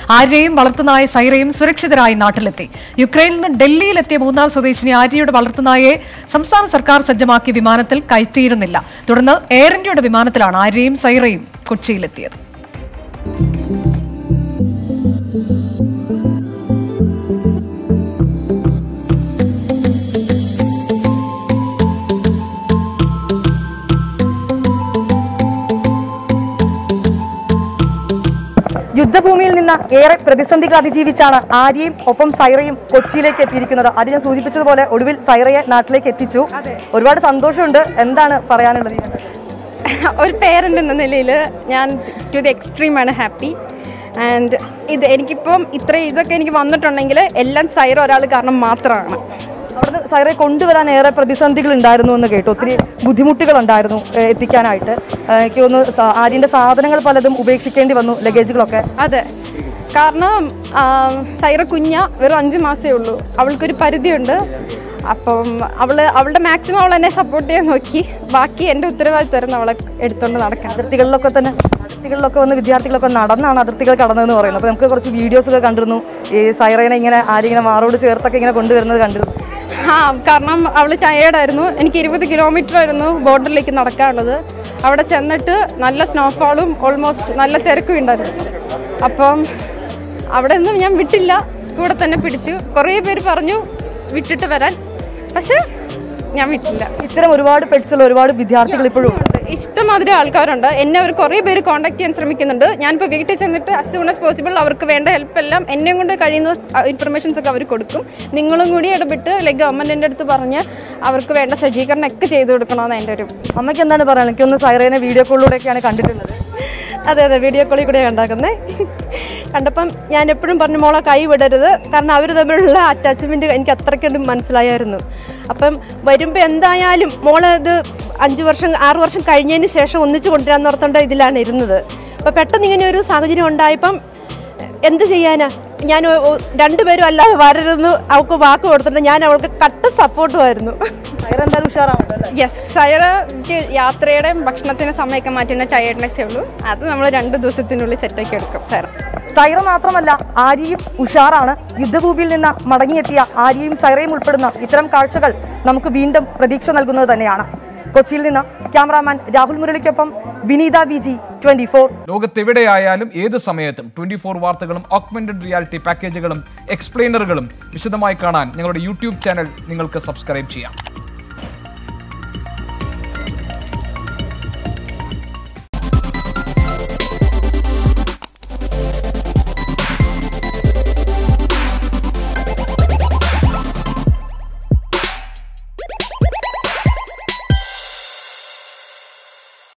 ആര്യയും വളർത്തുനായ സൈറയും സുരക്ഷിതരായി നാട്ടിലെത്തി യുക്രൈനിൽ നിന്ന് ഡൽഹിയിലെത്തിയ മൂന്നാർ സ്വദേശിനി ആര്യയുടെ വളർത്തുനായയെ സംസ്ഥാന സർക്കാർ സജ്ജമാക്കിയ വിമാനത്തിൽ കയറ്റിയിരുന്നില്ല തുടർന്ന് എയർ ഇന്ത്യയുടെ വിമാനത്തിലാണ് ആര്യയും സൈറയും കൊച്ചിയിലെത്തിയത് യുദ്ധഭൂമിയിൽ നിന്ന് ഏറെ പ്രതിസന്ധികൾ അതിജീവിച്ചാണ് ആര്യയും ഒപ്പം സൈറയും കൊച്ചിയിലേക്ക് എത്തിയിരിക്കുന്നത് അത് ഞാൻ സൂചിപ്പിച്ചതുപോലെ ഒടുവിൽ സൈറയെ നാട്ടിലേക്ക് എത്തിച്ചു ഒരുപാട് സന്തോഷമുണ്ട് എന്താണ് പറയാനുള്ളത് ഇതിനെപ്പറ്റി? ഒരു പേരൻ്റ് എന്ന നിലയിൽ ഞാൻ ടു ദി എക്സ്ട്രീം ആണ് ഹാപ്പി ആൻഡ് ഇത് എനിക്കിപ്പം ഇത്ര ഇതൊക്കെ എനിക്ക് വന്നിട്ടുണ്ടെങ്കിൽ എല്ലാം സൈറ ഒരാൾ കാരണം മാത്രമാണ് അവിടുന്ന് സൈറയെ കൊണ്ടുവരാൻ ഏറെ പ്രതിസന്ധികൾ ഉണ്ടായിരുന്നു എന്ന് കേട്ടു ഒത്തിരി ബുദ്ധിമുട്ടുകൾ ഉണ്ടായിരുന്നു ഏഹ്, എത്തിക്കാനായിട്ട് ഏഹ്, എനിക്ക് തോന്നുന്നു സ- ആര്യന്റെ സാധനങ്ങൾ പലതും ഉപേക്ഷിക്കേണ്ടി വന്നു ലഗേജുകളൊക്കെ അതെ കാരണം ആ, സൈറ കുഞ്ഞ വെറും അഞ്ച് മാസമേ ഉള്ളൂ അവൾക്കൊരു പരിധിയുണ്ട് അപ്പം അവൾ അവളുടെ മാക്സിമം അവൾ എന്നെ സപ്പോർട്ട് ചെയ്യാൻ നോക്കി ബാക്കി എൻ്റെ ഉത്തരവാദിത്തമായിരുന്നു അവളെ എടുത്തുകൊണ്ട് നടക്കാൻ അതിർത്തികളിലൊക്കെ തന്നെ അതിർത്തികളിലൊക്കെ വന്ന് വിദ്യാർത്ഥികളൊക്കെ നടന്നാണ് അതിർത്തികൾ കടന്നതെന്ന് പറയുന്നത് അപ്പോൾ നമുക്ക് കുറച്ച് വീഡിയോസ് ഒക്കെ കണ്ടിരുന്നു ഈ സൈറേനെ ഇങ്ങനെ ആരിങ്ങനെ മാറോട് ചേർത്തൊക്കെ ഇങ്ങനെ കൊണ്ടുവരുന്നത് കണ്ടിരുന്നു ആ കാരണം അവൾ ടയേർഡായിരുന്നു എനിക്ക് ഇരുപത് കിലോമീറ്റർ ആയിരുന്നു ബോർഡറിലേക്ക് നടക്കാനുള്ളത് അവിടെ ചെന്നിട്ട് നല്ല സ്നോഫാളും ഓൾമോസ്റ്റ് നല്ല തിരക്കും ഉണ്ടായിരുന്നു അപ്പം അവിടെ നിന്നും ഞാൻ വിട്ടില്ല കൂടെ തന്നെ പിടിച്ചു കുറേ പേര് പറഞ്ഞു വിട്ടിട്ട് വരാൻ പക്ഷെ ഞാൻ വിട്ടില്ല ഇത്തരം ഒരുപാട് പെറ്റ്സുള്ള ഒരുപാട് വിദ്യാർത്ഥികൾ ഇപ്പോഴും ഉണ്ട്. ഉണ്ട്. ഇഷ്ടമാതിരി ആൾക്കാരുണ്ട് എന്നെ അവർ കുറേ പേര് കോൺടാക്ട് ചെയ്യാൻ ശ്രമിക്കുന്നുണ്ട് ഞാനിപ്പോൾ വീട്ടിൽ ചെന്നിട്ട് as soon as പോസിബിൾ അവർക്ക് വേണ്ട ഹെൽപ്പ് എല്ലാം എന്നെ കൊണ്ട് കഴിയുന്ന ഇൻഫർമേഷൻസ് ഒക്കെ അവർ കൊടുക്കും നിങ്ങളും കൂടി ഇടപെട്ട് ലൈക്ക് ഗവൺമെന്റിന്റെ അടുത്ത് പറഞ്ഞ് അവർക്ക് വേണ്ട സജ്ജീകരണം ഒക്കെ ചെയ്തു കൊടുക്കണമെന്ന് എൻ്റെ ഒരു അമ്മയ്ക്ക് എന്താണ് പറയാനുള്ളത് എനിക്കൊന്ന് സൈറേനെ വീഡിയോ കോളിലൂടെയൊക്കെയാണ് കണ്ടിട്ടുള്ളത് അതെ അതെ വീഡിയോ കോളിൽ കൂടെ ഉണ്ടാക്കുന്നത് കണ്ടപ്പം ഞാൻ എപ്പോഴും പറഞ്ഞു മോളെ കൈ വിടരുത് കാരണം അവർ തമ്മിലുള്ള അറ്റാച്ച്മെന്റ് എനിക്ക് അത്രയ്ക്കത് മനസ്സിലായായിരുന്നു അപ്പം വരുമ്പോൾ എന്തായാലും മോളെ ഇത് അഞ്ച് വർഷം ആറ് വർഷം കഴിഞ്ഞതിന് ശേഷം ഒന്നിച്ച് കൊണ്ടുവരാന്ന് ഓർത്തോണ്ട ഇതിലാണ് ഇരുന്നത് അപ്പം പെട്ടെന്ന് ഇങ്ങനെ ഒരു സാഹചര്യം ഉണ്ടായപ്പം എന്ത് ചെയ്യാനാ ഞാൻ ഒ- ഒ- രണ്ടുപേരും അല്ലാതെ വരരുതെന്ന് അവൾക്ക് വാക്ക് കൊടുത്തിട്ട് ഞാൻ അവൾക്ക് കട്ട സപ്പോർട്ടുമായിരുന്നു സൈറ എന്തായാലും ഉഷാറാണ് അല്ലേ യെസ് സൈറക്ക് യാത്രയുടെ ഭക്ഷണത്തിന് സമയമൊക്കെ മാറ്റുന്ന ടയർഡ്നെസ്സേ ഉള്ളൂ അത് നമ്മൾ രണ്ട് ദിവസത്തിനുള്ളിൽ സെറ്റാക്കി എടുക്കും സൈറ സൈറ മാത്രമല്ല ആര്യയും ഉഷാറാണ് യുദ്ധഭൂമിയിൽ നിന്ന് മടങ്ങിയെത്തിയ ആര്യയും സൈറയും ഉൾപ്പെടുന്ന ഇത്തരം കാഴ്ചകൾ നമുക്ക് വീണ്ടും പ്രതീക്ഷ നൽകുന്നത് തന്നെയാണ് കൊച്ചിയിൽ നിന്ന് ക്യാമറാമാൻ രാഹുൽ മുരളിക്കൊപ്പം Vineetha V G twenty four ലോകത്തെവിടെയായാലും ഏത് സമയത്തും ട്വന്റി ഫോർ വാർത്തകളും ഓഗ്മെന്റഡ് റിയാലിറ്റി പാക്കേജുകളും എക്സ്പ്ലെയിനറുകളും വിശദമായി കാണാൻ ഞങ്ങളുടെ യൂട്യൂബ് ചാനൽ നിങ്ങൾക്ക് സബ്സ്ക്രൈബ് ചെയ്യാം